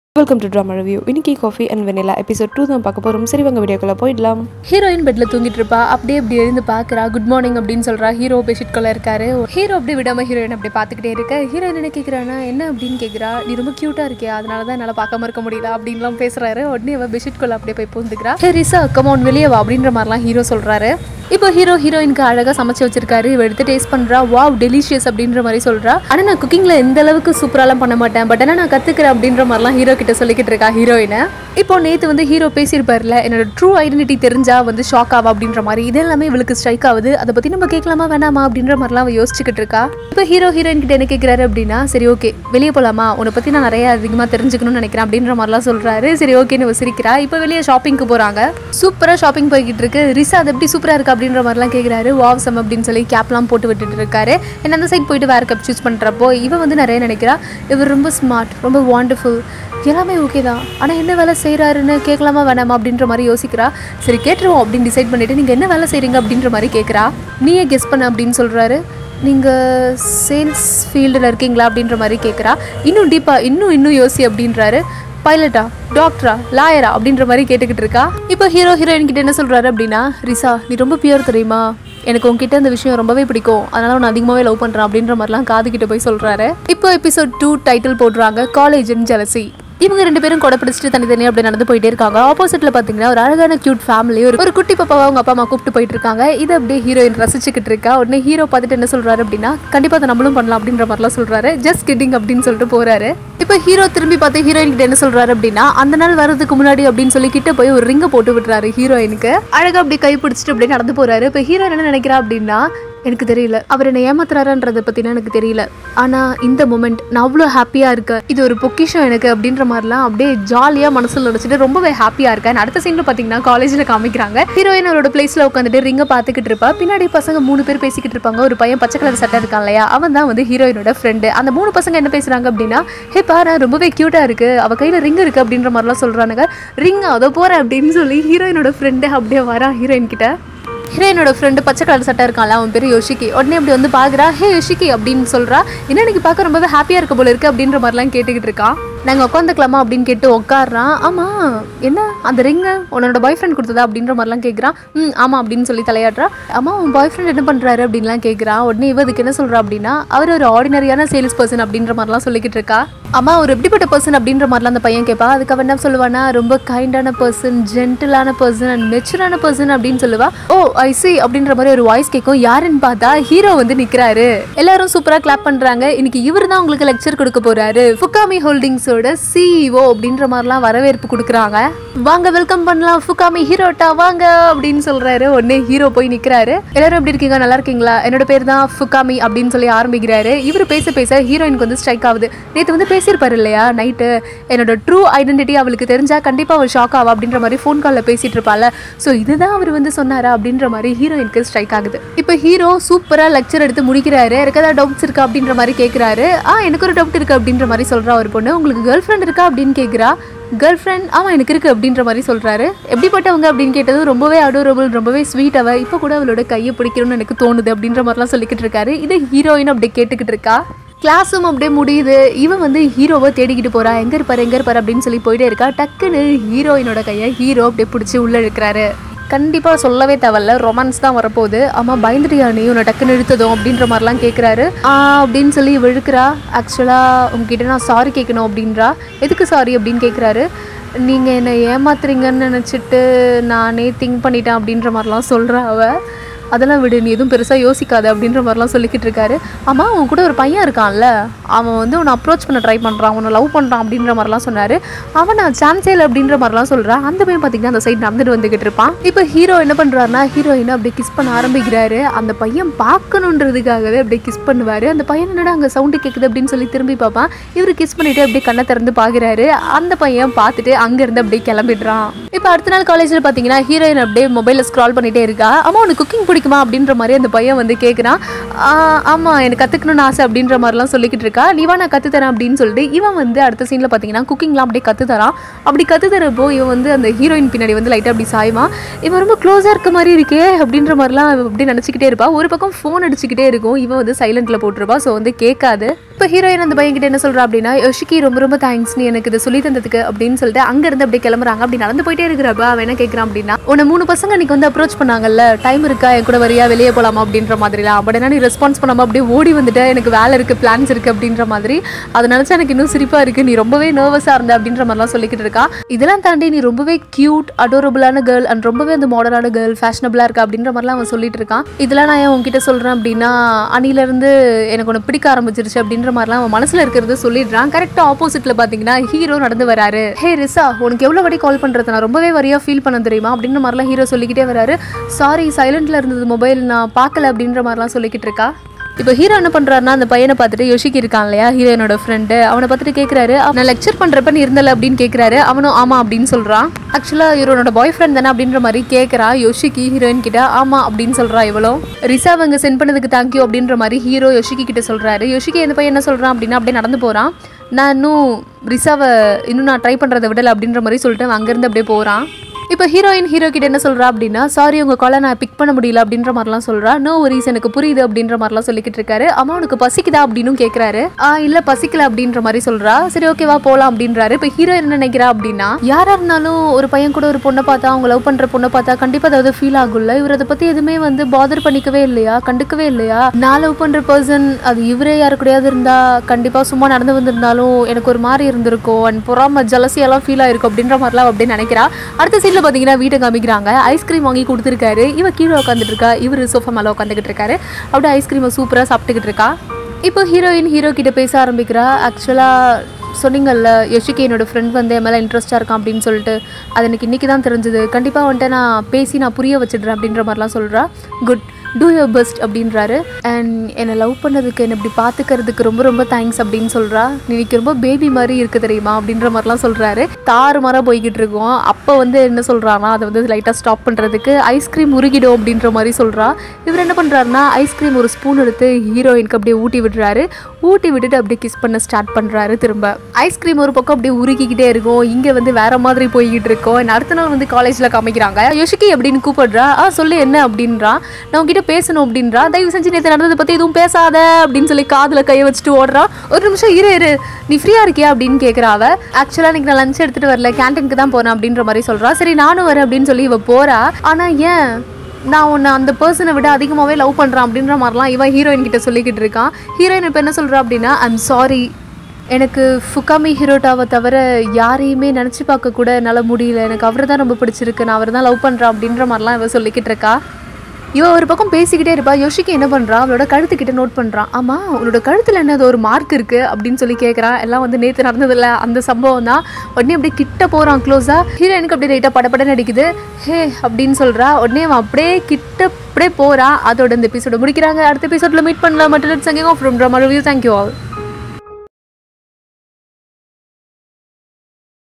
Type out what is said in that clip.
welcome to drama review இன்னைக்கு coffee and vanilla episode two தான் பார்க்க போகிறோம் சரி வாங்க வீடியோக்குள்ள போயிடலாம் ஹீரோயின் பெட்ல தூங்கிட்டு இருப்பா அப்படியே இப்படி எழுந்து பாக்குறா குட் மார்னிங் அப்படின்னு சொல்றா ஹீரோ பெட்ஷீட் கொள்ள இருக்காரு ஹீரோ அப்படியே விடாம ஹீரோயின் அப்படியே பார்த்துக்கிட்டே இருக்க ஹீரோயின் என்ன கேக்குறானா என்ன அப்படின்னு கேக்குறா நீ ரொம்ப கியூட்டா இருக்கியா அதனால தான் என்னால பார்க்காம இருக்க முடியல அப்படின்லாம் பேசுறாரு உடனே அவ பெட்ஷீட் கொள்ள அப்படியே போய் பூந்துக்கிறா ஹே ரிசா கமௌன் வெளியே வா அப்படின்ற மாதிரிலாம் ஹீரோ சொல்றாரு இப்போ ஹீரோ ஹீரோயினுக்கு அழகா சமைச்சு வச்சிருக்காரு இவ எடுத்து டேஸ்ட் பண்றா வாவ் டெலிஷியஸ் அப்படின்ற மாதிரி சொல்றா ஆனா நான் குக்கிங்ல எந்த அளவுக்கு சூப்பராலாம் பண்ண மாட்டேன் பட் ஆனா நான் கத்துக்கிறேன் அப்படின்ற மாதிரிலாம் ஹீரோ கிட்ட சொல்லிக்கிட்டு இருக்கா ஹீரோயினை இப்போ நேத்து வந்து ஹீரோ பேசியிருப்பார்ல என்னோட ட்ரூ ஐடென்டிட்டி தெரிஞ்சா வந்து ஷாக் ஆவா அப்படின்ற மாதிரி இது எல்லாமே இவளுக்கு ஸ்ட்ரைக் ஆகுது அதை பத்தி நம்ம கேட்கலாமா வேணாமா அப்படின்ற மாதிரிலாம் அவ யோசிச்சுக்கிட்டு இருக்கா இப்போ ஹீரோ ஹீரோயின் கிட்ட என்ன கேட்கிறாரு அப்படின்னா சரி ஓகே வெளியே போலாமா உன்னை பத்தி நான் நிறைய அதிகமா தெரிஞ்சுக்கணும்னு நினைக்கிறேன் அப்படின்ற மாதிரிலாம் சொல்றாரு சரி ஓகேன்னு இவ சிரிக்கிறா இப்போ வெளியே ஷாப்பிங்க்கு போறாங்க சூப்பரா ஷாப்பிங் போய்கிட்டு இருக்கு ரிசா அது எப்படி சூப்பரா இருக்கு அப்படின்ற மாதிரிலாம் கேட்கிறாரு வாவ் சம் அப்படின்னு சொல்லி கேப்லாம் போட்டு விட்டுட்டு இருக்காரு என்ன அந்த சைட் போயிட்டு வேற கப் சூஸ் பண்றப்போ இவ வந்து நிறைய நினைக்கிறா இவர் ரொம்ப ஸ்மார்ட் ரொம்ப வாண்டர்ஃபுல் எல்லாமே ஓகே தான் ஆனால் என்ன வேலை செய்கிறாருன்னு கேட்கலாமா வேணாமா அப்படின்ற மாதிரி யோசிக்கிறா சரி கேட்டுருவோம் அப்படின்னு டிசைட் பண்ணிட்டு நீங்கள் என்ன வேலை செய்கிறீங்க அப்படின்ற மாதிரி கேட்குறா நீயே கெஸ் பண்ண அப்படின்னு சொல்கிறாரு நீங்கள் சேல்ஸ் ஃபீல்டில் இருக்கீங்களா அப்படின்ற மாதிரி கேட்குறா இன்னும் டீப்பாக இன்னும் இன்னும் யோசி அப்படின்றாரு பைலட்டா டாக்டரா லாயரா அப்படின்ற மாதிரி கேட்டுக்கிட்டு இருக்கா இப்போ ஹீரோ ஹீரோயின் கிட்ட என்ன சொல்கிறாரு அப்படின்னா ரிசா நீ ரொம்ப பியூர் தெரியுமா எனக்கு உங்ககிட்ட இந்த விஷயம் ரொம்பவே பிடிக்கும் அதனால உன்னை அதிகமாகவே லவ் பண்ணுறேன் அப்படின்ற மாதிரிலாம் காதுகிட்ட போய் சொல்கிறாரு இப்போ எபிசோட் டூ டைட்டில் போடுறாங்க காலேஜ் அண்ட் ஜெலசி இவங்க ரெண்டு பேரும் கொடை பிடிச்சிட்டு தனித்தனியாக அப்படி நடந்து போயிட்டே இருக்காங்க ஆப்போசிட்ல பார்த்தீங்கன்னா ஒரு அழகான கியூட் ஃபேமிலி ஒரு ஒரு குட்டி பாப்பாவை அவங்க அப்பா அம்மா கூப்பிட்டு போயிட்டு இருக்காங்க இதை அப்படியே ஹீரோயின் ரசிச்சுக்கிட்டு இருக்கா உடனே ஹீரோ பார்த்துட்டு என்ன சொல்றாரு அப்படின்னா கண்டிப்பா அதை நம்மளும் பண்ணலாம் அப்படின்ற மாதிரிலாம் சொல்றாரு ஜஸ்ட் கிட்டிங் அப்படின்னு சொல்லிட்டு போறாரு இப்போ ஹீரோ திரும்பி பார்த்து ஹீரோயின் கிட்ட என்ன சொல்றாரு அப்படின்னா அந்த நாள் வர்றதுக்கு முன்னாடி அப்படின்னு சொல்லி கிட்ட போய் ஒரு ரிங்கை போட்டு விட்டுறாரு ஹீரோயினுக்கு அழகா அப்படியே கை பிடிச்சிட்டு அப்படியே நடந்து போறாரு இப்போ ஹீரோயின் என்ன நினைக்கிறா அப்படின்னா எனக்கு தெரியல அவர் என்ன ஏமாத்துறாருன்றதை பற்றினா எனக்கு தெரியல ஆனால் இந்த மூமெண்ட் நான் அவ்வளோ ஹாப்பியாக இருக்கேன் இது ஒரு பொக்கிஷம் எனக்கு அப்படின்ற மாதிரிலாம் அப்படியே ஜாலியாக மனசில் நினச்சிட்டு ரொம்பவே ஹாப்பியாக இருக்கேன் அடுத்த சீனில் பார்த்தீங்கன்னா காலேஜில் காமிக்கிறாங்க ஹீரோயின் அவரோட பிளேஸில் உட்காந்துட்டு ரிங்கை பார்த்துக்கிட்டு இருப்பா பின்னாடி பசங்க மூணு பேர் பேசிக்கிட்டு இருப்பாங்க ஒரு பையன் பச்சை கலர் சட்டை இருக்கான் இல்லையா அவன் தான் வந்து ஹீரோயினோட ஃப்ரெண்டு அந்த மூணு பசங்க என்ன பேசுகிறாங்க அப்படின்னா ஹே பாரு ரொம்பவே க்யூட்டாக இருக்குது அவள் கையில் ரிங் இருக்குது அப்படின்ற மாதிரிலாம் சொல்கிறானுங்க ரிங் அதோ போகிறேன் அப்படின்னு சொல்லி ஹீரோயினோட ஃப்ரெண்டு அப்படியே வரா ஹீரோயின் கிட்ட ஹீரோயினோட ஃப்ரெண்டு பச்சை கலர் சட்டை இருக்கான்ல அவன் பேர் யோஷிகி உடனே அப்படி வந்து பார்க்குறா ஹே யோஷிகி அப்படின்னு சொல்கிறா என்ன எனக்கு பார்க்க ரொம்பவே ஹாப்பியாக இருக்க போல இருக்கு அப்படின்ற மாதிரிலாம் கேட்டுக்கிட்டு இருக்கான் நாங்கள் உட்காந்துக்கலாமா அப்படின்னு கேட்டு உட்காடுறான் ஆமாம் என்ன அந்த ரிங்கு உன்னோட பாய் ஃப்ரெண்ட் கொடுத்ததா அப்படின்ற மாதிரிலாம் கேட்குறான் ம் ஆமாம் அப்படின்னு சொல்லி தலையாடுறா ஆமாம் உன் பாய் ஃப்ரெண்ட் என்ன பண்ணுறாரு அப்படின்லாம் கேட்குறான் உடனே இவ அதுக்கு என்ன சொல்கிறா அப்படின்னா அவர் ஒரு ஆர்டினரியான சேல்ஸ் பர்சன் அப்படின்ற மாதிரிலாம் சொல்லிக்கிட்டு இருக்கா அம்மா ஒரு எப்படிப்பட்ட பர்சன் அப்படின்ற மாதிரிலாம் அந்த பையன் கேட்பா அதுக்கு அவன் என்ன சொல்லுவானா ரொம்ப கைண்டான பர்சன் ஜென்டிலான பர்சன் அண்ட் மெச்சூரான பர்சன் அப்படின்னு சொல்லுவா ஓ ஐ சி அப்படின்ற மாதிரி ஒரு வாய்ஸ் கேட்கும் யாருன்னு பார்த்தா ஹீரோ வந்து நிற்கிறாரு எல்லாரும் சூப்பராக கிளாப் பண்ணுறாங்க இன்னைக்கு இவர் தான் உங்களுக்கு லெக்சர் கொடுக்க போறாரு ஃபுகாமி ஹோல்டிங்ஸோட சிஇஓ அப்படின்ற மாதிரிலாம் வரவேற்பு கொடுக்குறாங்க வாங்க வெல்கம் பண்ணலாம் ஃபுகாமி ஹீரோட்டா வாங்க அப்படின்னு சொல்றாரு உடனே ஹீரோ போய் நிற்கிறாரு எல்லாரும் எப்படி இருக்கீங்க நல்லா இருக்கீங்களா என்னோட பேர் தான் ஃபுகாமி அப்படின்னு சொல்லி ஆரம்பிக்கிறாரு இவர் பேச பேச ஹீரோயினுக்கு வந்து ஸ்ட்ரைக் ஆகுது நேற்று வந்து பேசியிருப்பாரு இல்லையா நைட்டு என்னோட ட்ரூ ஐடென்டிட்டி அவளுக்கு தெரிஞ்சா கண்டிப்பாக அவள் ஷாக் ஆவா அப்படின்ற மாதிரி ஃபோன் காலில் பேசிட்டு இருப்பாள் ஸோ இதுதான் அவர் வந்து சொன்னாரா அப்படின்ற மாதிரி ஹீரோயினுக்கு ஸ்ட்ரைக் ஆகுது இப்போ ஹீரோ சூப்பராக லெக்சர் எடுத்து முடிக்கிறாரு எனக்கு ஏதாவது டவுட்ஸ் இருக்கா அப்படின்ற மாதிரி கேட்குறாரு ஆ எனக்கு ஒரு டவுட் இருக்கு அப்படின்ற மாதிரி சொல்கிறா ஒரு பொண்ணு உங்களுக்கு கேர்ள் ஃப்ரெண்ட் இருக்கா அப்படின்னு கேட்குறா கேர்ள் ஃப்ரெண்ட் ஆமாம் எனக்கு இருக்குது அப்படின்ற மாதிரி சொல்கிறாரு எப்படிப்பட்டவங்க அப்படின்னு கேட்டது ரொம்பவே அடோரபிள் ரொம்பவே ஸ்வீட் அவ இப்போ கூட அவளோட கையை பிடிக்கணும்னு எனக்கு தோணுது அப்படின்ற மாதிரிலாம் சொல்லிக்கிட்டு இருக்காரு இது ஹீரோயின் அப்படியே கேட்டுக்கிட்டு இருக்கா கிளாஸும் அப்படியே முடியுது இவன் வந்து ஹீரோவை தேடிக்கிட்டு போறா எங்க இருப்பாரு எங்க இருப்பாரு அப்படின்னு சொல்லி போயிட்டே இருக்கா டக்குன்னு ஹீரோயினோட கையை ஹீரோ அப்படியே பிடிச்சி உள்ள இருக்கிறாரு கண்டிப்பாக சொல்லவே தேவையில்ல ரொமான்ஸ் தான் வரப்போகுது ஆமாம் பயந்துட்டியா நீ உன்னை டக்குன்னு இழுத்ததும் அப்படின்ற மாதிரிலாம் கேட்குறாரு ஆ அப்படின்னு சொல்லி விழுக்கிறா ஆக்சுவலாக உங்ககிட்ட நான் சாரி கேட்கணும் அப்படின்றா எதுக்கு சாரி அப்படின்னு கேட்குறாரு நீங்கள் என்னை ஏமாத்துறீங்கன்னு நினச்சிட்டு நானே திங்க் பண்ணிட்டேன் அப்படின்ற மாதிரிலாம் சொல்கிறா அவள் அதெல்லாம் விடு நீ எதுவும் பெருசாக யோசிக்காத அப்படின்ற மாதிரிலாம் சொல்லிக்கிட்டு இருக்காரு ஆமாம் உன் கூட ஒரு பையன் இருக்கான்ல அவன் வந்து உன்னை அப்ரோச் பண்ண ட்ரை பண்ணுறான் உன்னை லவ் பண்ணுறான் அப்படின்ற மாதிரிலாம் சொன்னார் அவன் நான் சான்ஸே இல்லை அப்படின்ற மாதிரிலாம் சொல்கிறான் அந்த பையன் பார்த்தீங்கன்னா அந்த சைடு நடந்துட்டு வந்துக்கிட்டு இருப்பான் இப்போ ஹீரோ என்ன பண்ணுறாருனா ஹீரோயினை அப்படியே கிஸ் பண்ண ஆரம்பிக்கிறாரு அந்த பையன் பார்க்கணுன்றதுக்காகவே அப்படியே கிஸ் பண்ணுவார் அந்த பையன் என்னடா அங்கே சவுண்டு கேட்குது அப்படின்னு சொல்லி திரும்பி பார்ப்பான் இவர் கிஸ் பண்ணிட்டு அப்படியே கண்ணை திறந்து பார்க்குறாரு அந்த பையன் பார்த்துட்டு அங்கேருந்து அப்படியே கிளம்பிடுறான் இப்போ அடுத்த நாள் காலேஜில் பார்த்தீங்கன்னா ஹீரோயின் அப்படியே மொபைலில் ஸ்க்ரால் பண்ணிட்டே இருக்கா அம்மா உனக்கு குக்கிங் பிடிக்கும் பிடிக்குமா அப்படின்ற மாதிரி அந்த பையன் வந்து கேட்குறான் ஆமாம் எனக்கு கற்றுக்கணும்னு ஆசை அப்படின்ற மாதிரிலாம் சொல்லிக்கிட்டு இருக்கா நீ வா நான் கற்றுத்தரேன் அப்படின்னு சொல்லிட்டு இவன் வந்து அடுத்த சீனில் பார்த்தீங்கன்னா குக்கிங்லாம் அப்படியே கற்றுத்தரான் அப்படி கற்றுத்தரப்போ இவன் வந்து அந்த ஹீரோயின் பின்னாடி வந்து லைட்டாக அப்படி சாய்வான் இவன் ரொம்ப க்ளோஸாக இருக்க மாதிரி இருக்கே அப்படின்ற மாதிரிலாம் இவன் அப்படியே நினச்சிக்கிட்டே இருப்பா ஒரு பக்கம் ஃபோன் அடிச்சுக்கிட்டே இருக்கும் இவன் வந்து சைலண்ட்டில் போட்டிருப்பா ஸோ வந்து கேட்காது இப்போ ஹீரோயின் அந்த பையன்கிட்ட என்ன சொல்கிறா அப்படின்னா யோஷிக்கு ரொம்ப ரொம்ப தேங்க்ஸ் நீ எனக்கு இதை சொல்லி தந்ததுக்கு அப்படின்னு சொல்லிட்டு அங்கேருந்து அப்படியே கிளம்புறாங்க அப்படி நடந்து போயிட்டே இருக்கிறப்ப அவன் என்ன கேட்குறான் அப்படின்னா உன்னை மூணு பசங்க அன்னைக்கு வந்து அப்ரோச் பண்ணாங்கல்ல டைம் இருக்கா என் கூட வரியா வெளியே போகலாமா அப்படின்ற மாதிரிலாம் பட் என்ன நீ ரெஸ்பான்ஸ் பண்ணாமல் அப்படியே ஓடி வந்துட்டு எனக்கு வேலை இருக்குது பிளான்ஸ் இருக்குது அப்படின்ற மாதிரி அதை நினச்சா எனக்கு இன்னும் சிரிப்பாக இருக்குது நீ ரொம்பவே நர்வஸாக இருந்த அப்படின்ற மாதிரிலாம் சொல்லிக்கிட்டு இருக்கா இதெல்லாம் தாண்டி நீ ரொம்பவே க்யூட் அடோரபுளான கேர்ள் அண்ட் ரொம்பவே அந்த மாடர்னான கேர்ள் ஃபேஷனபிளாக இருக்கா அப்படின்ற மாதிரிலாம் அவன் சொல்லிட்டு இருக்கான் இதெல்லாம் நான் ஏன் உன்கிட்ட சொல்கிறேன் அப்படின்னா அணிலேருந்து எனக்கு உன்னை பிடிக்க ஆரம்பிச்சிருச்சு அப்படின்ற மாதிரிலாம் அவன் மனசில் இருக்கிறத சொல்லிடுறான் கரெக்டாக ஆப்போசிட்டில் பார்த்தீங்கன்னா ஹீரோ நடந்து வராரு ஹே ரிசா உனக்கு எவ்வளோ வாட்டி கால் பண்ணுறது நான் ரொம்பவே வரியாக ஃபீல் பண்ண தெரியுமா அப்படின்ற மாதிரிலாம் ஹீரோ சொல்லிக்கிட்டே வராரு சாரி சைலண்ட்டில் இருந்தது மொபைல் நான் பார்க்கல அப்படின்ற மாதிரிலாம் சொல்லிக்கிட்டு இருக்கா இப்போ ஹீரோ என்ன பண்ணுறாருன்னா அந்த பையனை பார்த்துட்டு யோசிக்கு இருக்கான் இல்லையா ஹீரோயினோட ஃப்ரெண்டு அவனை பார்த்துட்டு கேட்குறாரு நான் லெக்சர் பண்ணுறப்ப நீ இருந்தல அப்படின்னு கேட்குறாரு அவனும் ஆமாம் அப்படின்னு சொல்கிறான் ஆக்சுவலாக ஹீரோனோட பாய் ஃப்ரெண்ட் தானே அப்படின்ற மாதிரி கேட்குறா யோஷிக்கு ஹீரோயின் கிட்ட ஆமாம் அப்படின்னு சொல்கிறா இவளும் ரிசா அவங்க சென்ட் பண்ணதுக்கு தேங்க்யூ அப்படின்ற மாதிரி ஹீரோ யோஷிக்கு கிட்ட சொல்கிறாரு யோஷிக்கு இந்த பையன் என்ன சொல்கிறான் அப்படின்னா அப்படியே நடந்து போகிறான் நான் இன்னும் ரிசாவை இன்னும் நான் ட்ரை பண்ணுறதை விடலை அப்படின்ற மாதிரி சொல்லிட்டு அவன் அங்கேருந்து அப்படியே போகிறான் இப்போ ஹீரோயின் ஹீரோ கிட்ட என்ன சொல்றா அப்படின்னா சாரி உங்க காலை நான் பிக் பண்ண முடியல அப்படின்ற மாதிரிலாம் சொல்றா நோ ஒரீஸ் எனக்கு புரியுது அப்படின்ற மாதிரிலாம் சொல்லிக்கிட்டு இருக்காரு அம்மா உனக்கு பசிக்குதா அப்படின்னு கேட்குறாரு ஆ இல்ல பசிக்கல அப்படின்ற மாதிரி சொல்றா சரி ஓகேவா போலாம் அப்படின்றாரு இப்போ ஹீரோ என்ன நினைக்கிறா அப்படின்னா யாரா இருந்தாலும் ஒரு பையன் கூட ஒரு பொண்ணை பார்த்தா அவங்க லவ் பண்ற பொண்ணை பார்த்தா கண்டிப்பா அதாவது ஃபீல் ஆகும்ல இவர் அதை பத்தி எதுவுமே வந்து பாதர் பண்ணிக்கவே இல்லையா கண்டுக்கவே இல்லையா நான் லவ் பண்ற பர்சன் அது இவரே யாரு கூடயாவது இருந்தா கண்டிப்பா சும்மா நடந்து வந்திருந்தாலும் எனக்கு ஒரு மாதிரி இருந்திருக்கும் அண்ட் பொறாம ஜலசி எல்லாம் ஃபீல் ஆயிருக்கும் அப்படின்ற மாதிரிலாம் அப்படின்னு நினைக்கிறா அடுத்த சீன்ல பாத்தீங்கன்னா வீட்டை காமிக்கிறாங்க ஐஸ்கிரீம் வாங்கி கொடுத்துருக்காரு இவ கீழே உட்காந்துட்டு இருக்கா இவர் சோஃபா மேலே உட்காந்துக்கிட்டு இருக்காரு அப்படியே ஐஸ்கிரீமை சூப்பராக சாப்பிட்டுக்கிட்டு இருக்கா இப்போ ஹீரோயின் ஹீரோ கிட்ட பேச ஆரம்பிக்கிறா ஆக்சுவலாக சொன்னீங்கல்ல யோஷிக்கு என்னோட ஃப்ரெண்ட் வந்து என் மேலே இன்ட்ரெஸ்ட்டாக இருக்கான் அப்படின்னு சொல்லிட்டு அது எனக்கு இன்றைக்கி தான் தெரிஞ்சுது கண்டிப்பாக வந்துட்டு நான் பேசி நான் புரிய வச்சிடுறேன் அப்படின்ற மாதிரிலாம் சொல்கிறா குட் டூ யுவர் பெஸ்ட் அப்படின்றாரு அண்ட் என்னை லவ் பண்ணதுக்கு என்னை இப்படி பார்த்துக்கிறதுக்கு ரொம்ப ரொம்ப தேங்க்ஸ் அப்படின்னு சொல்கிறா நீக்கு ரொம்ப பேபி மாதிரி இருக்கு தெரியுமா அப்படின்ற மாதிரிலாம் சொல்கிறாரு தாறு மாறாக போய்கிட்டு இருக்கோம் அப்போ வந்து என்ன சொல்கிறான்னா அதை வந்து லைட்டாக ஸ்டாப் பண்ணுறதுக்கு ஐஸ்கிரீம் உருகிடும் அப்படின்ற மாதிரி சொல்கிறா இவர் என்ன பண்ணுறாருன்னா ஐஸ்கிரீம் ஒரு ஸ்பூன் எடுத்து ஹீரோயினுக்கு அப்படியே ஊட்டி விடுறாரு ஊட்டி விட்டுட்டு அப்படியே கிஸ் பண்ண ஸ்டார்ட் பண்ணுறாரு திரும்ப ஐஸ்கிரீம் ஒரு பக்கம் அப்படியே உருகிக்கிட்டே இருக்கும் இங்கே வந்து வேற மாதிரி போய்கிட்டு இருக்கோம் And அடுத்த நாள் வந்து காலேஜில் காமிக்கிறாங்க யோசிக்கி அப்படின்னு கூப்பிடுறா ஆ சொல்லு என்ன அப்படின்றா நான் உங்ககிட்ட பேசணும் அப்படின்றா தயவு செஞ்சு நேற்று நடந்ததை பற்றி எதுவும் பேசாத அப்படின்னு சொல்லி காதில் கையை வச்சுட்டு ஓடுறா ஒரு நிமிஷம் இரு இரு நீ ஃப்ரீயாக இருக்கியா அப்படின்னு கேட்குறா அவ ஆக்சுவலாக இன்னைக்கு நான் லஞ்ச் எடுத்துகிட்டு வரல கேன்டீனுக்கு தான் போகிறேன் அப்படின்ற மாதிரி சொல்கிறா சரி நானும் வரேன் அப்படின்னு சொல்லி இவ போகிறா ஆனால் ஏன் நான் உன்னை அந்த பர்சனை விட அதிகமாகவே லவ் பண்ணுறான் அப்படின்ற மாதிரிலாம் இவன் ஹீரோயின் கிட்ட சொல்லிக்கிட்டு இருக்கான் ஹீரோயின் இப்போ என்ன சொல்கிறா அப்படின்னா ஐம் சாரி எனக்கு ஃபுகாமி ஹீரோட்டாவை தவிர யாரையுமே நினச்சி பார்க்க கூட என்னால் முடியல எனக்கு அவரை தான் ரொம்ப பிடிச்சிருக்கு நான் அவர் தான் லவ் பண்ணுறேன் அப்படின்ற மாதிரிலாம் இவ சொல்லிக்கிட்டு இருக்கா இவ ஒரு பக்கம் பேசிக்கிட்டே இருப்பா யோசிக்க என்ன பண்ணுறா அவளோட கழுத்துக்கிட்ட நோட் பண்ணுறான் ஆமாம் உன்னோட கழுத்தில் என்னது ஒரு மார்க் இருக்குது அப்படின்னு சொல்லி கேட்குறான் எல்லாம் வந்து நேற்று நடந்ததில்ல அந்த சம்பவம் தான் உடனே அப்படியே கிட்ட போகிறான் க்ளோஸாக ஹீரோயினுக்கு அப்படியே லைட்டாக படப்படன்னு அடிக்குது ஹே அப்படின்னு சொல்கிறா உடனே அவன் அப்படியே கிட்ட அப்படியே போகிறான் அதோட இந்த எபிசோட முடிக்கிறாங்க அடுத்த எபிசோடில் மீட் பண்ணலாம் மட்டும் signing off from drama review thank you all